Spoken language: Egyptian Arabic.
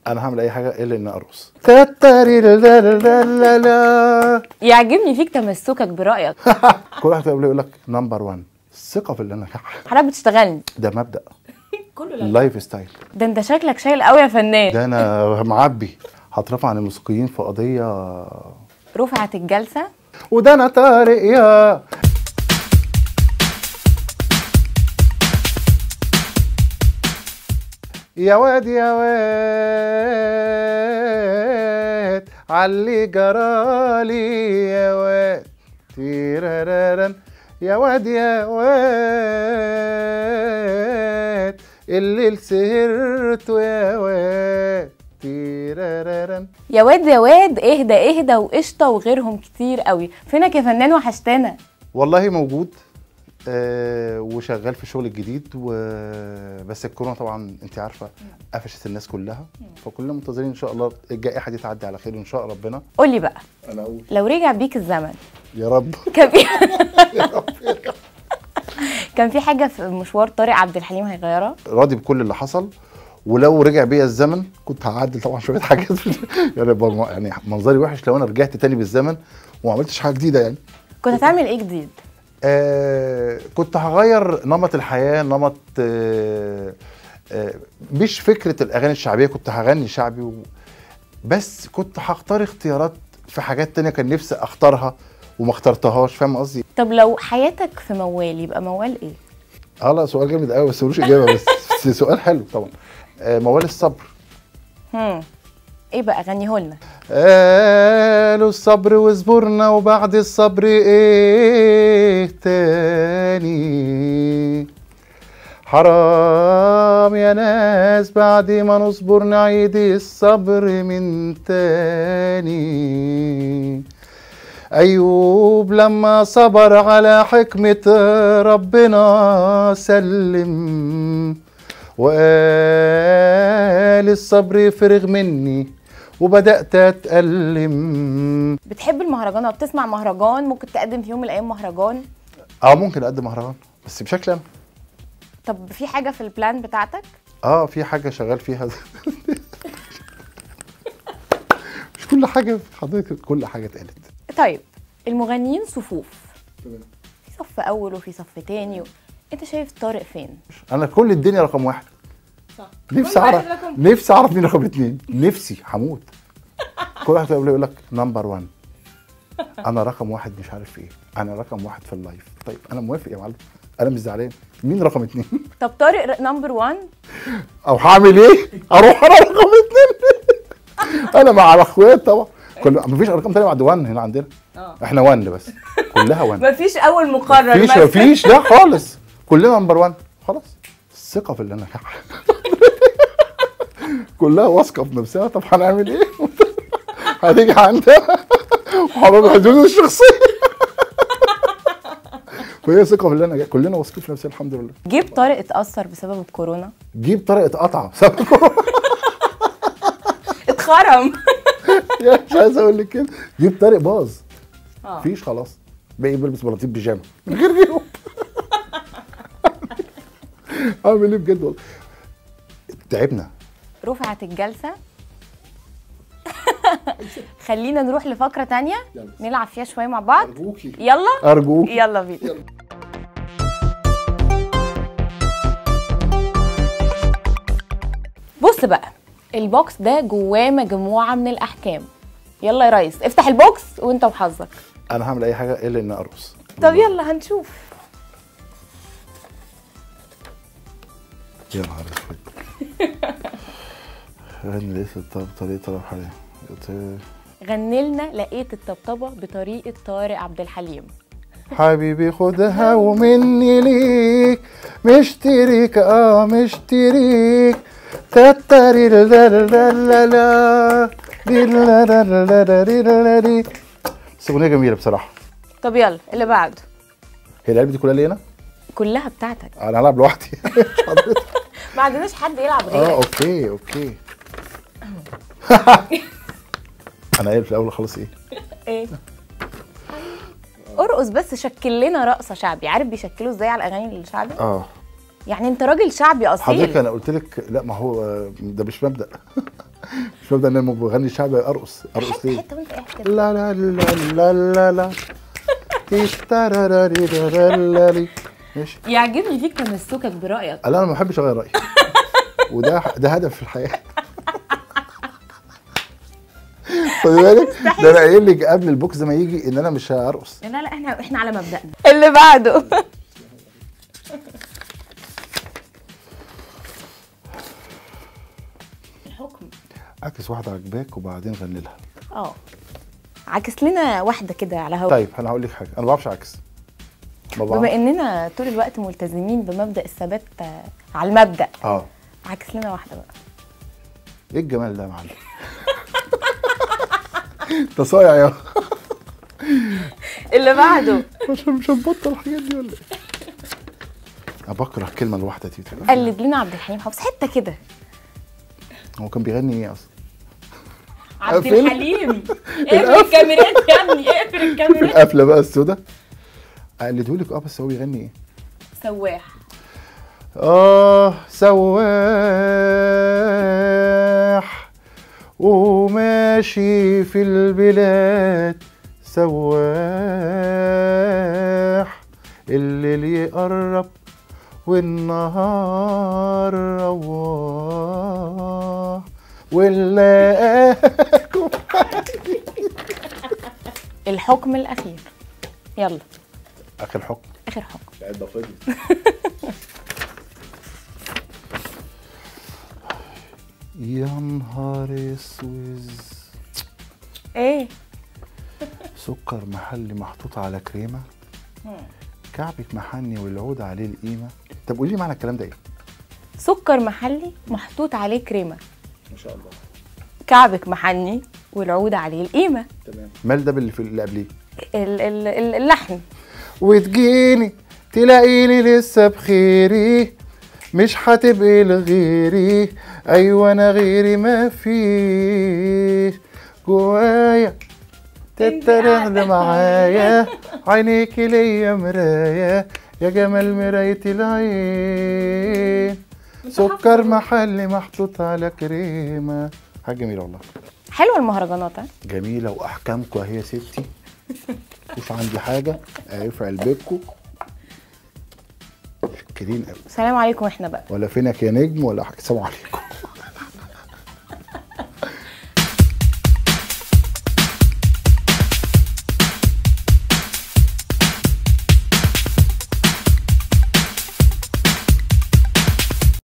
انا هعمل اي حاجه الا اني ارقص تاتاري لا لا لا لا لا يعجبني فيك تمسكك برايك كل واحد يقول لك نمبر 1 الثقه في اللي انا حضرتك بتشتغلني ده مبدا كله اللايف ستايل ده انت شكلك شايل قوي يا فنان ده انا معبي هترفع عن الموسيقيين في قضيه رفعت الجلسه وده انا طارق يا يا واد يا واد علي جرالي يا واد تيرارارن يا واد يا واد الليل سهرته يا واد تيرارارن يا واد يا واد اهدى اهدى وقشطه وغيرهم كتير قوي فينك يا فنان وحشتنا والله موجود آه وشغال في الشغل الجديد وبس الكورونا طبعا انت عارفه قفشت الناس كلها فكلنا منتظرين ان شاء الله الجائحه دي تعدي على خير ان شاء ربنا قول لي بقى انا اقول لو رجع بيك الزمن يا رب كان في كان في حاجه في مشوار طارق عبد الحليم هيغيرها راضي بكل اللي حصل ولو رجع بيا الزمن كنت هعدل طبعا شويه حاجات يعني بر- يعني منظري وحش لو انا رجعت تاني بالزمن وما عملتش حاجه جديده يعني كنت هتعمل ايه جديد آه كنت هغير نمط الحياه نمط آه آه مش فكره الاغاني الشعبيه كنت هغني شعبي و... بس كنت هختار اختيارات في حاجات تانية كان نفسي اختارها وما اخترتهاش فاهم قصدي؟ طب لو حياتك في موال يبقى موال ايه اه لا سؤال جامد قوي بس ملوش اجابه بس, بس سؤال حلو طبعا آه موال الصبر هم ايه بقى غنيه لنا قالوا الصبر وصبرنا وبعد الصبر ايه تاني حرام يا ناس بعد ما نصبر نعيد الصبر من تاني أيوب لما صبر على حكمة ربنا سلم وقال الصبر يفرغ مني وبدأت أتألم بتحب المهرجان او بتسمع مهرجان ممكن تقدم في يوم من الايام مهرجان اه ممكن أقدم مهرجان بس بشكل أنا طب في حاجه في البلان بتاعتك اه في حاجة شغال فيها مش كل حاجة حضرتك كل حاجة اتقالت طيب المغنيين صفوف في صف اول وفي صف تاني و... انت شايف طارق فين أنا كل الدنيا رقم واحد صح نفسي كل واحد أعرف رقم- نفسي أعرف مين رقم اتنين نفسي هموت كل واحد يقول يقول لك نمبر 1 انا رقم واحد مش عارف ايه انا رقم واحد في اللايف طيب انا موافق يا معلم انا مش زعلان مين رقم اتنين طب طارق نمبر 1 او هعمل ايه اروح انا رقم اتنين انا مع الاخوات طبعا كل مفيش ارقام تانية بعد 1 هنا عندنا احنا 1 بس كلها 1 مفيش اول مقرر مفيش مثلا. مفيش لا خالص كلنا نمبر 1 خلاص الثقه في اللي انا كلها واثقه في نفسها طب هنعمل ايه؟ هتيجي عندها وهنروح حدود الشخصيه وهي ثقه في اللي انا جاي. كلنا واثقين في نفسنا الحمد لله جيب طارق اتاثر بسبب الكورونا جيب طريقه قطعه بسبب اتخرم يعني مش عايز اقول لك كده جيب طارق باظ اه مفيش خلاص باقي بيلبس بلاطيب بيجامه من غير جيوب اعمل ايه بجد والله تعبنا رفعت الجلسه خلينا نروح لفقره تانية يلا. نلعب فيها شويه مع بعض ارجوكي يلا ارجوك يلا بينا بص بقى البوكس ده جواه مجموعه من الاحكام يلا يا ريس افتح البوكس وانت وحظك انا هعمل اي حاجه الا اني ارقص طب يلا هنشوف يا نهار اسود غني ليس الطب طريقة طرف حالي غني لنا لقيت الطبطبه بطريقه طارق عبد الحليم حبيبي خدها ومني ليك مشتريك اه مشتريك تتري لا لا لا لا لا دي لا لا لا لا لا دي لا لا دي بس اغنيه جميله بصراحه طب يلا اللي بعده هي العلبه دي كلها لي انا كلها بتاعتك انا هلعب لوحدي حضرتك. ما عندناش حد يلعب اه غيرك اوكي اوكي انا قايل في الاول خلاص ايه ايه ارقص بس شكل لنا رقصه شعبي عارف بيشكلوا ازاي على الاغاني الشعبي اه يعني انت راجل شعبي حضرتك اصيل انا قلت لك لا ما هو آه، ده مش مبدا مش مبدا ان انا بغني شعبي ارقص ارقص حته ليه حته وانت قاعد كده لا لا لا لا لا لا تيتاراراريراراراري. ماشي يعجبني فيك تمسكك برايك لا انا ما بحبش اغير رايي وده ده هدف في الحياه خد بالك ده انا قايل لك قبل البوكس ده ما يجي ان انا مش هرقص لا لا احنا احنا على مبدأنا اللي بعده الحكم اعكس واحده عجباك وبعدين غني لها اه عكس لنا واحده كده على هوا طيب انا هقول لك حاجه انا ما بعرفش اعكس ما بما بعرفش اننا طول الوقت ملتزمين بمبدأ الثبات آه، على المبدأ اه عكس لنا واحده بقى ايه الجمال ده يا معلم انت صايع يا اللي بعده مش مش هنبطل الحاجات دي ولا ايه؟ انا بكره الكلمه الواحده دي قلد لنا عبد الحليم حافظ حته كده هو كان بيغني ايه اصلا؟ عبد قفل. الحليم اقفل الكاميرات يا ابني اقفل الكاميرات القفله بقى السوداء اقلدهولك اه بس هو بيغني ايه؟ سواح آه سواح وماشي في البلاد سواح الليل يقرب والنهار رواح ونلاقاكم الحكم الاخير يلا اخر حكم اخر حكم العده فضيت يا نهار اسود ايه سكر محلي محطوط على كريمه كعبك محني والعود عليه القيمه طب قولي لي معنى الكلام ده ايه سكر محلي محطوط عليه كريمه ما شاء الله كعبك محني والعود عليه القيمه تمام مال ده باللي في اللي قبليه ال- ال- ال- اللحن وتجيني تلاقيني لسه بخيري مش هتبقي لغيري ايوه انا غيري ما فيش جوايا تترغل معايا عينيكي ليا مراية يا جمال مراية العين سكر محلي محطوط على كريمة حاجة جميلة والله حلوه المهرجانات ها جميلة وأحكامكم أهي يا ستي مش عندي حاجة أهي في علبتكم شكرين قوي سلام عليكم احنا بقى ولا فينك يا نجم ولا حاجة سلام عليكم